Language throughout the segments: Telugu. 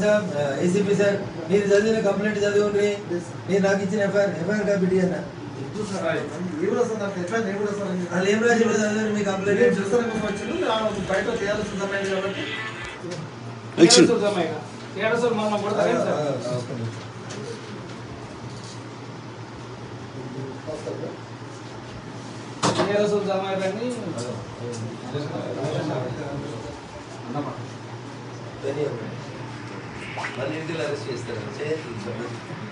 సాబ్ ఏసీపీ సార్ మీరు చదివిన కంప్లైంట్ చదివండి మీరు నాకు ఇచ్చిన ఎఫ్ఐఆర్ ఎఫ్ఐఆర్ కాపీ అన్న ఎవరు వస్తారు నాకు ఎట్లా నేను కూడా వస్తాను వాళ్ళు ఏం రాసి చదివారు మీ కంప్లైంట్ నేను చూస్తాను కోసం వచ్చిండు ఆ బయట చేయాల్సిన సమయం కాబట్టి Action. ఏడసూరు మమ్మల్ని కొడతారే సార్ ఏడసూరు జమాయి కానీ మళ్ళీ ఇంటికి అరెస్ట్ చేస్తారు చేయొచ్చు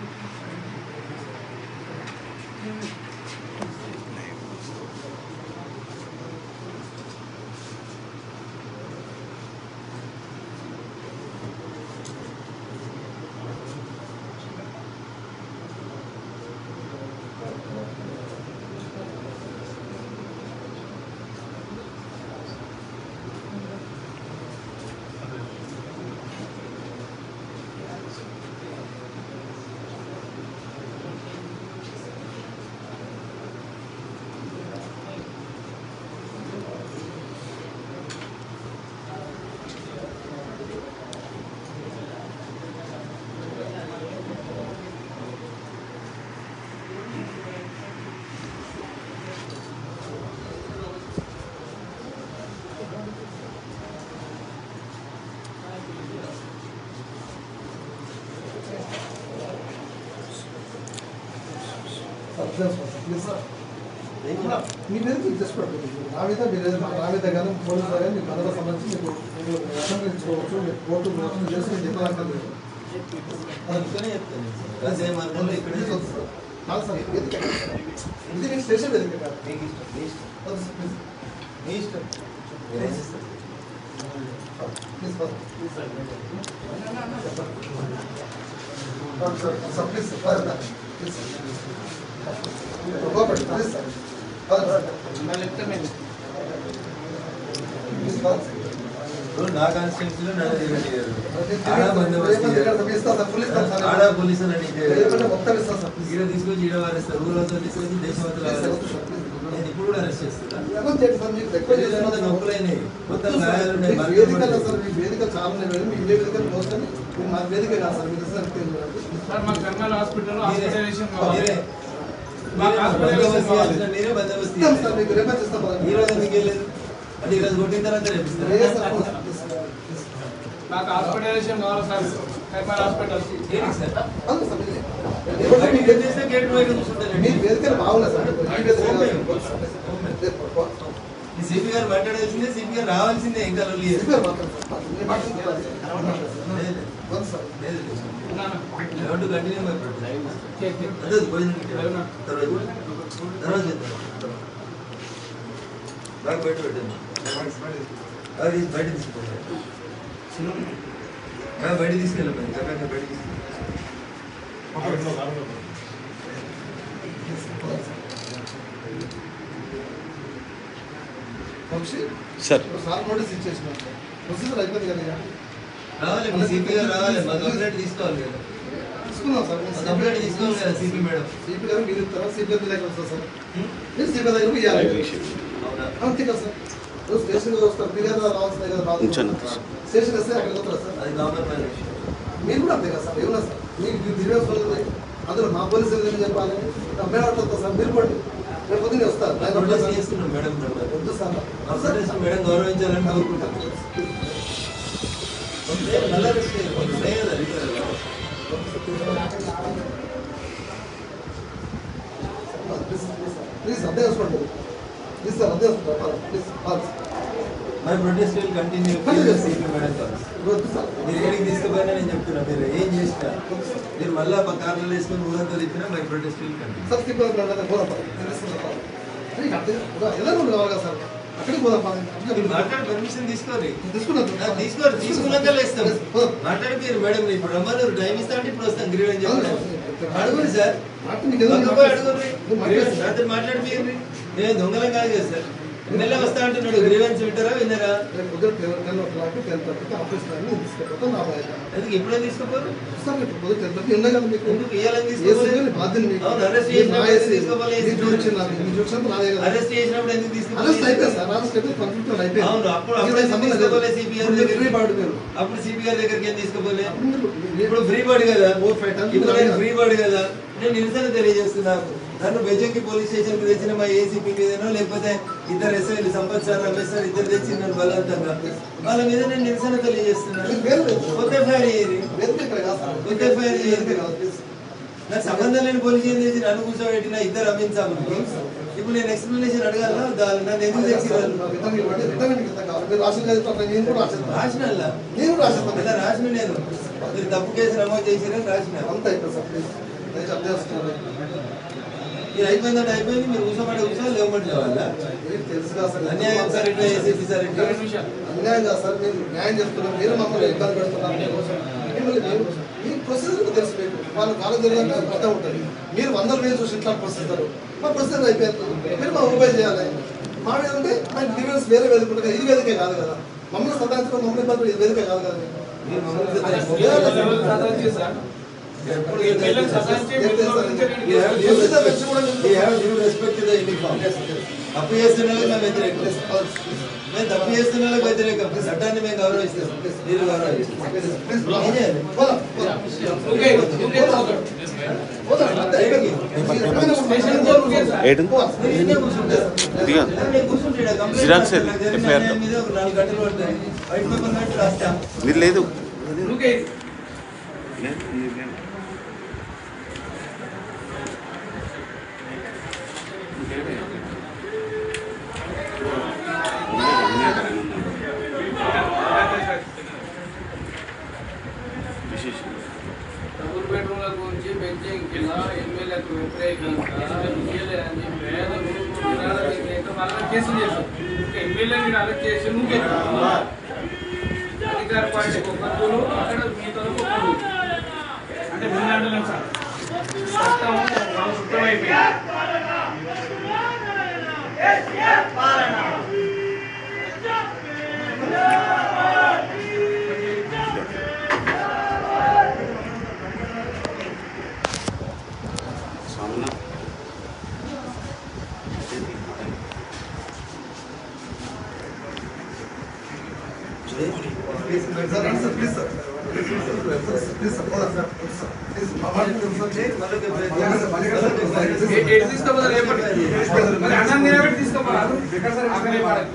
మీ మీద మీకు జస్ట్ పడుతుంది నా మీద మీరు ఏదైనా నా మీద కానీ పోలీసు కానీ మీకు అందరూ సంబంధించి మీకు మీరు అసెంబ్లీ ఇచ్చుకోవచ్చు మీరు కోర్టు మోసం చేసి నేను చెప్పాలంటే లేదు. అందుకనే చెప్తాను రాసేయమనుకుంటే ఇక్కడే ప్లీజ్ వద్దు సార్. కాదు సార్, ఇది వేదిక కాదు సార్. ఇది నేను స్టేషన్ వేదిక కాదు. మీకు ఇష్టం మీ ఇష్టం వద్దు సార్, ప్లీజ్. మీ ఇష్టం మీరు ఏం చేస్తారు ప్లీజ్ వద్దు. వద్దు సార్, సార్, ప్లీజ్ సార్, వద్దు సార్. Please sir. లోపలికి, ప్లీజ్ సార్. వద్దు సార్. ప్లీజ్ వద్దు సార్. ఇప్పుడు నా కాన్స్టిట్యూన్సీలో నన్ను దిగట్లేదు అది ఆడ బందోబస్తు ఏమన్నా ఇక్కడ తప్పిస్తా సార్, పోలీస్ సార్, సార్. ఆడ పోలీసు నన్ను ఏమన్నా మొత్తం ఇస్తా సార్, ప్లీజ్. ఈడ తీసుకొచ్చి ఈడ వారేస్తారు ఊళ్ళతో తీసుకొచ్చి దేశవంతులు ప్లీజ్ సార్, వద్దు వారేస్తారు సార్, ప్లీజ్. నేను ఇప్పుడు కూడా అరెస్ట్ చేస్తున్నా ఎవరు చేయండి సార్, మీకు ఎక్కువ చేస్తున్నారు మొత్తం సార్. నొప్పులైనాయి మొత్తం వద్దు సార్, గాయాలు ఉన్నాయి మీకు వేదికలో సార్ మీ వేదిక చాలా ఉన్నాయి మేడం మీ ఇదే వేదికలు మోస్తాను మీరు మా వేదిక కాదు సార్ మీరు సార్ సార్ మా కర్నూలు హాస్పిటల్ మీరే హాస్పిటలైజేషన్ మీరే మాకు బందోబస్తు హాస్పిటలైజేషన్ చేయాల్సిన మీరే బందోబస్తు ఇస్తాం చేయాలి. సార్ మీకు రేపటి ఇస్తాం పదండి. ఈ రోజు ఎందుకు వెళ్ళలేదు అంటే ఈ రోజు కొట్టిన తర్వాత రేపిస్తారు లేదు సార్, ప్లీజ్, ప్లీజ్, ప్లీజ్. నాకు హాస్పిటలైజేషన్ కావాలి సార్ కైమార్ హాస్పిటల్ దేనికి సార్ అవును సార్, మీరే. బయట ఏం చేస్తే గేట్ బయట కూర్చుంటారండి. మీ వేదికలు బాగున్నాయి సార్ మీ వేదిక కాదు సార్. వద్దు సార్, ప్లీజ్. ఈ సిపి గారు మాట్లాడాల్సిందే సిపి గారు రావాల్సిందే ఇంకా లొల్లి లేదు. వేదికలు మాట్లాడండి సార్. నేను మాట్లాడుతున్నాను. లేదు. వద్దు సార్. లేదు. I want to continue my protest. చేతి అదే భోజనం తర్వాత తర్వాత చేద్దాం. బాగా బయట పెట్టండి అది బయట తీసుకుంటాం బయట తీసుకెళ్ళాం చక్కగా బయట తీసుకెళ్ళాం వంశీ, సార్ సార్ నోటీస్ ఇచ్చేసినాం సార్. ప్రొసీజర్ అయిపోయింది కదా ఇక. రావాలి మీ సిపి గారు రావాలి మా కంప్లైంట్ తీసుకోవాలి కదా తీసుకున్నాం సార్ మా కంప్లైంట్ తీసుకోవాలి కదా సిపి మేడం సిపి గారు మీరు ఇస్తారా సిపి గారి దగ్గర వస్తారు సార్ మీరు సిపి దగ్గర ఇవ్వాలి అవునా అంతే కదా సార్ ఇప్పుడు స్టేషన్ వస్తారు మీరు కదా రావాల్సిందే కదా బాధ ఉంచండి. స్టేషన్ వస్తే అక్కడికి వస్తారా సార్ అది కామన్ మ్యాన్ విషయం మీరు కూడా అంతే కదా సార్ ఏమన్నా సార్ మీకు దివ్యాంశ అందులో మా పోలీసులు ఏం చెప్పాలి మేము అట్లా సార్ మీరు పట్టు రేపు పొద్దున్నే వస్తారు మేము ప్రొటెస్ట్ చేస్తున్నాం మేడం మేడం వద్దు సార్ మా ప్రొటెస్ట్ మేడం గౌరవించాలని కోరుకుంటాం నల్ల రెస్ట్ ఉన్నాయి కదా రిపేర్ ప్లీజ్ అర్థం చేసుకోండి ప్లీజ్ సార్ అర్థం చేసుకోండి please my protest will continue CP madam కాదు వద్దు సార్ మీరు ఏడికి తీసుకుపోయినా నేను చెప్తున్నా మీరు ఏం చేసినా మీరు మళ్ళా మా కార్లు వేసుకొని ఊరంతా తిప్పినా my protest will continue sir CP garu పోదాం సార్ తెలుస్తుంది ఎలా నుండి కావాలి కదా సార్ అక్కడికి పోదాం మీరు మాట్లాడి పర్మిషన్ తీసుకోరి తీసుకున్నాను ఆ, తీసుకోరు తీసుకున్నాక లేస్తాం మాట్లాడి మీరు మేడం ఇప్పుడు రమ్మని టైం ఇస్తా అంటే ఇప్పుడు వస్తాం గిరి అని చెప్పండి అడుగురు సార్ మాట మీకు ఏదో పక్కకు పోయి అడుగుర్రి. నువ్వు మాట్లాడు సార్. నాతో మాట్లాడిపోయింది నేను దొంగలం కాదు కదా సార్ ఎమ్మెల్యే వస్తా అంటున్నాడు గ్రీవెన్స్ వింటారా విన్నారా రేపు పొద్దున టెన్ ఓ క్లాక్ టెన్ థర్టీకి ఆఫీస్ టైం తీసుకెళ్ళిపోతే నా బాధ్యత ఎందుకు ఇప్పుడే తీసుకోపోరు ఇస్తాను రేపు పొద్దున టెన్ థర్టీ ఉన్నాయి కదా మీకు ఎందుకు ఇయ్యాలని ఏసీ తీసుకోపోలేదు బాధ్యత మీకు అవును, arrest మీరు నా చేసినప్పుడు ఏసీ. తీసుకోవాలి, మీరు చూపించింది నాకు. మీరు చూపించినప్పుడు నాదే కదా. అరెస్ట్ చేసినప్పుడు ఎందుకు అరెస్ట్ అయిపోయింది తీసుకోపోలేదు సార్ అరెస్ట్ అయిపోయి కంప్లీట్ అయిపోయింది అవును, అప్పుడు- ఇంకా అప్పుడే సంబంధం లేదు. తీసుకోపోలేదు CPR ఇప్పుడు మీరు ఫ్రీ దగ్గరికి. బర్డ్ మీరు. అప్పుడు సిపి గారి దగ్గరికి ఏం తీసుకోపోలే అప్పుడు మీరు- ఇప్పుడు ఫ్రీ బర్డ్ కదా ఓ ఫైవ్ టైమ్స్ ఇప్పుడు మీరు నేను అడిగారు. ఫ్రీ బర్డ్ కదా నేను నిరసన తెలియజేస్తున్నాను నన్ను బెజంకి పోలీస్ స్టేషన్ కి తెచ్చిన మా ఏసీపీ మీదనో లేకపోతే ఇద్దరు ఎస్ఐలు సంపత్ సార్ రమేష్ సార్ ఇద్దరు తెచ్చి నన్ను బలవంతంగా వాళ్ళ మీద నేను నిరసన తెలియజేస్తున్నాను మీరు వేరు లేదు. కొత్త ఎఫ్ఐఆర్ చేయరు వేరు ఇక్కడ కాదు సార్. కొత్త ఎఫ్ఐఆర్ చేయరు కాదు, ప్లీజ్. నాకు సంబంధం లేని పోలీస్ స్టేషన్ తెచ్చి నన్ను కూర్చోబెట్టిన ఇద్దరు అమ్మించాము ఇప్పుడు నేను ఎక్స్ప్లెనేషన్ అడగాల నన్ను ఎందుకు తెచ్చినారు రిటర్న్ ఇవ్వండి. రిటర్న్ మీకు ఎంత కావాలి? మీరు రాసిన చదివితే నేను కూడా రాసేస్తాను. రాసిన నేను కూడా రాసేస్తాను. అలా రాసిన నేను మీరు తప్పు కేసు నమోదు చేసిరని రాసిన అంత అయిపోయింది సార్ ప్లీజ్. దయచేసి అర్థం చేసుకోండి. మీరు అయిపోయిందంటే అయిపోయింది మీరు కూర్చోమంటే కూర్చో లేవమంటే వాళ్ళ మీకు తెలుసు కదా సార్. అన్యాయం సార్ ఇట్లా ఏసీపీ సార్ ఇట్లా రెండు నిమిషాలు అన్యాయం కాదు సార్ మీరు న్యాయం చెప్తున్నారు మీరు మమ్మల్ని ఇబ్బంది పెడుతున్నారు మిమ్మల్ని మీరు మీ ప్రొసీజర్ తెలుసు మీకు వాళ్ళు కాలం జరిగిన అర్థం ఉంటుంది మీరు వందల వేలు చూసి ఇట్లా ప్రొసీజర్ మా ప్రొసీజర్ అయిపోయింది మీరు మా మొబైల్ చేయాలి మా మీద ఉంటే మా డివైస్ వేరే వేదిక ఉంటుంది కదా, ఇది వేదికే కాదు కదా మమ్మల్ని సదాయించడం మమ్మల్ని ఇబ్బంది ఇది వేదిక కాదు కదా మీకు. మీరు మమ్మల్ని ఎవరు సతాయించి సార్? ఎప్పుడు ఎమ్మెల్యేలు సతాయించి ఏం మీరు చేస్తారు? నుంచి We have due respect. We have due respect to the uniform. తప్పు చేస్తున్న వాళ్ళకి మేము వ్యతిరేకం మేము తప్పు చేస్తున్న వాళ్ళకి వ్యతిరేకం చట్టాన్ని మేము గౌరవిస్తాం మీరు గౌరవిస్తాం ప్లీజ్ ఏం చేయాలి? పోదాం, పోదాం. Okay, okay, okay. పోదాం, అంతే అయిపోయింది. మీరు ఎక్కడైనా స్టేషన్ కూర్చోండి. కోర్టుకే సార్. ఏడు పోదాం. మీరు ఇన్నే కూర్చుంటారు. దిగాను. నేను కూర్చుంటాడు. కంప్లైంట్ జిరాక్స్ రాస్తాను. నాకు జరిగిన FIR అన్యాయం మీద ఒక నాలుగు గంటలు పడుతుంది వైట్ పేపర్ పెట్టి రాస్తాం మీరు లేదు ఓకే. డబుల్ బెడ్రూమ్ల గురించి బెంచింగ్ కింద ఎమ్మెల్యేలకు వ్యతిరేకంగా ఎమ్మెల్యే అని పేద గురువులు విరాళ వ్యతిరేక వాళ్ళని కేసులు చేశారు ఎమ్మెల్యే మీరు అరెస్ట్ చేసి నువ్వు అధికార పార్టీకి ఒక రూలు అక్కడ మీ తరపు ఒక రూలు అంటే ముందు అంటలేం సార్ చట్టం సుత్తమైపోయింది సామన ప్లీజ్ సార్, రండి sir, please sir. Please sir, please sir, పోదాం సార్, ప్లీజ్ సార్. ప్లీజ్, మా మాట వినండి సార్. ఏ- ఎటు తీసుకోపోతారు రేపటి మరి అన్నం తినబెట్టి తీసుకోపోరాదు అక్కడే పడదు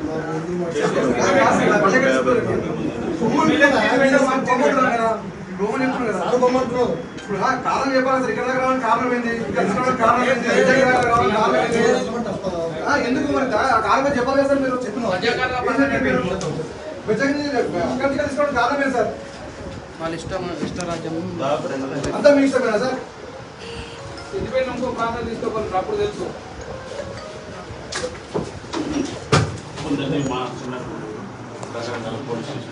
సార్ బొమ్మంటున్నారు. ఇప్పుడు ఆ కారణం చెప్పాలి సార్ ఇక్కడ దాకా రావడానికి కారణం ఏంది ఇక్కడ తీసుకోవడానికి కారణం ఏంది నిజంగా ఇక్కడ రావడానికి కారణం ఏంది ఆ, ఎందుకు మరి దా- ఆ కారణం చెప్పాలి కదా సార్ మీరు చెప్పిన మధ్యకాలంలో పక్కన పెట్టు. అక్కడ తీసుకోవడానికి కారణం ఏంటి సార్ వాళ్ళ ఇష్టం ఇష్టరాజ్యం అంతా మీ ఇష్టమేనా సార్ ఇండిపెండెంట్ ఇంకో ప్రాంతం తీసుకోవాలి అప్పుడు తెలుసు కొందరిని మా చిన్నప్పుడు రకరకాల police station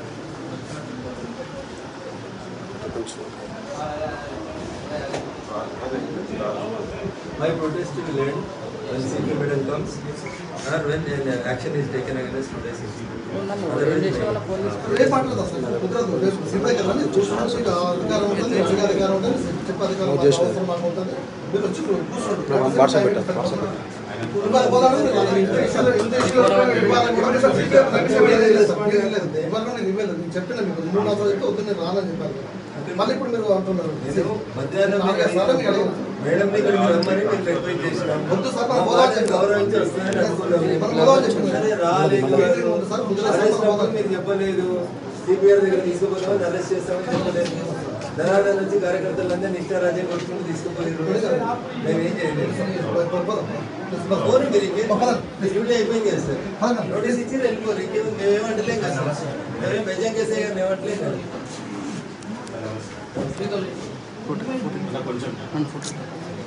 My protest will end when CP medal comes or when an action is taken against the CP. ఏం చేసిన వాళ్ళ పోలీస్ రేపు మాట్లాడదు అసలు కుదరదు రేపు సిద్ధం కదా మీరు చూసుకోవచ్చు ఇక అధికారం ఉంటుంది ఎంపీ అధికారం ఉంటుంది చెప్పే అధికారం మాకు అవసరం మాకు ఉంటుంది మీరు వచ్చి కూర్చోండి వాట్సాప్ పెట్టారు, వాట్సాప్ ఇవాళ పోదామని మీరు రాలేదు. ఇంత విషయాలు ఇంత విషయాలు ఇవాళ ఇవ్వండి సార్, సీట్ ఇవ్వలేదు, లేదు సార్, లేదు, లేదు. ఇవాళ నేను ఇవ్వలేదు. నేను చెప్పిన మీకు మూడు నాలుగు చెప్తే వద్దు నేను రానని చెప్పాను మళ్ళీ ఇప్పుడు మీరు అంటున్నారు నేను మధ్యాహ్నం నాలుగు మీకు సార్లు మీకు అడిగాను. మేడం ని ఇక్కడికి రమ్మని మీకు రిక్వెస్ట్ చేసినాం. వద్దు సార్, మా మనం పోదాం పార్టీని చెప్పాం. గౌరవించి వస్తున్నారని అనుకున్నాం. మనం పోదాం చెప్పాం. సరే, రాలేదు. వద్దు సార్, ముందు అరెస్ట్ రాస్తాం, అప్పుడు మీరు చెప్పలేదు సిపిఆర్ దగ్గర తీసుకుపోతామని అరెస్ట్ చేస్తామని చెప్పలేదు ధనాదన నుంచి కార్యకర్తలందరూ నిష్ఠారాజ్యం కొట్టుకుని తీసుకుపోయారు మేమేం చేయలేదు ఫోన్ మీరు ఇంకేం- మీ డ్యూటీ అయిపోయింది కదా సార్ నోటీస్ ఇచ్చి వెళ్ళిపోరు ఇంకేం మేమేమంటలేం కదా సార్ మేమేం బెజం కేసే గారిని ఏమంటలేం కదా కొంచెం